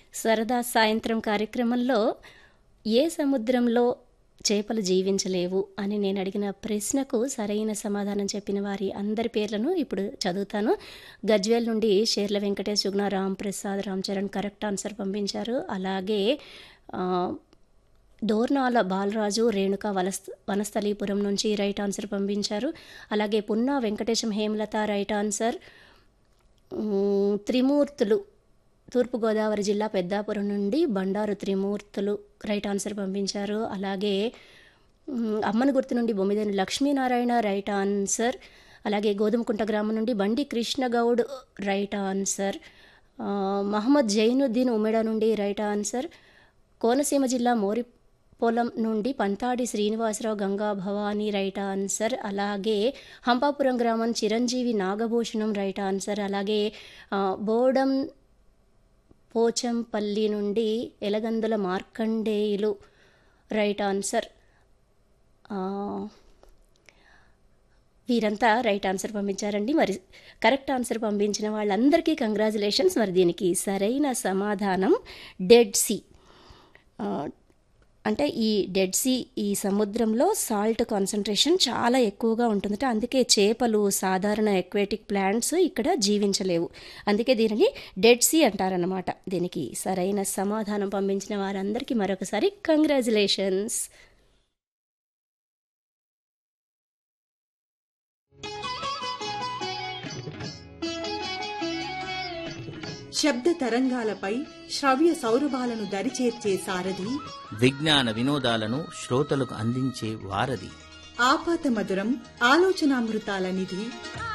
సరదా సాయంత్రం కార్యక్రమంలో ఏ సముద్రంలో చేపలు జీవించలేవు అని నేను అడిగిన ప్రశ్నకు సరైన సమాధానం చెప్పిన వారి అందరి పేర్లను ఇప్పుడు చదువుతాను గజ్వేల్ నుండి షేర్ల వెంకటేష్ సుగ్న రామ్ ప్రసాద్ రామ్ చరణ్ కరెక్ట్ ఆన్సర్ పంపించారు అలాగే ఆ, దోర్నాల బాలరాజు రేణుక వలస్ వనస్థలీపురం నుంచి రైట్ ఆన్సర్ పంపించారు అలాగే పున్నా వెంకటేశం హేమలత రైట్ ఆన్సర్ మ్, త్రిమూర్తులు తూర్పుగోదావరి జిల్లా పెద్దాపురం నుండి బండారు త్రిమూర్తులు రైట్ ఆన్సర్ పంపించారు అలాగే మ్, అమ్మని గుర్తు నుండి బొమ్మిదేని లక్ష్మీనారాయణ రైట్ ఆన్సర్ అలాగే గోధుమకుంట గ్రామం నుండి బండి కృష్ణగౌడ్ రైట్ ఆన్సర్ ఆ, మహమ్మద్ జైనుద్దీన్ ఉమెడ నుండి రైట్ ఆన్సర్ కోనసీమ జిల్లా మోరి పొలం నుండి పంతాడి శ్రీనివాసరావు గంగా భవానీ రైట్ ఆన్సర్ అలాగే హంపాపురం గ్రామం చిరంజీవి నాగభూషణం రైట్ ఆన్సర్ అలాగే ఆ, బోడం పోచంపల్లి నుండి ఎలగందుల మార్కండేయులు రైట్ ఆన్సర్ ఆ, వీరంతా రైట్ ఆన్సర్ పంపించారండి మరి కరెక్ట్ ఆన్సర్ పంపించిన వాళ్ళందరికీ కంగ్రాచులేషన్స్ మరి దీనికి సరైన సమాధానం డెడ్ సీ ఆ, అంటే ఈ డెడ్ సీ ఈ సముద్రంలో సాల్ట్ కాన్సన్ట్రేషన్ చాలా ఎక్కువగా ఉంటుందట అందుకే చేపలు సాధారణ ఎక్వేటిక్ ప్లాంట్స్ ఇక్కడ జీవించలేవు అందుకే దీనిని డెడ్ సీ అంటారన్నమాట దీనికి సరైన సమాధానం పంపించిన వారందరికీ మరొకసారి కంగ్రాచులేషన్స్ శబ్ద తరంగాలపై శ్రవ్య సౌరభాలను దరిచేర్చే సారథి విజ్ఞాన వినోదాలను శ్రోతలకు అందించే వారధి ఆపాత మధురం ఆలోచనామృతాల నిధి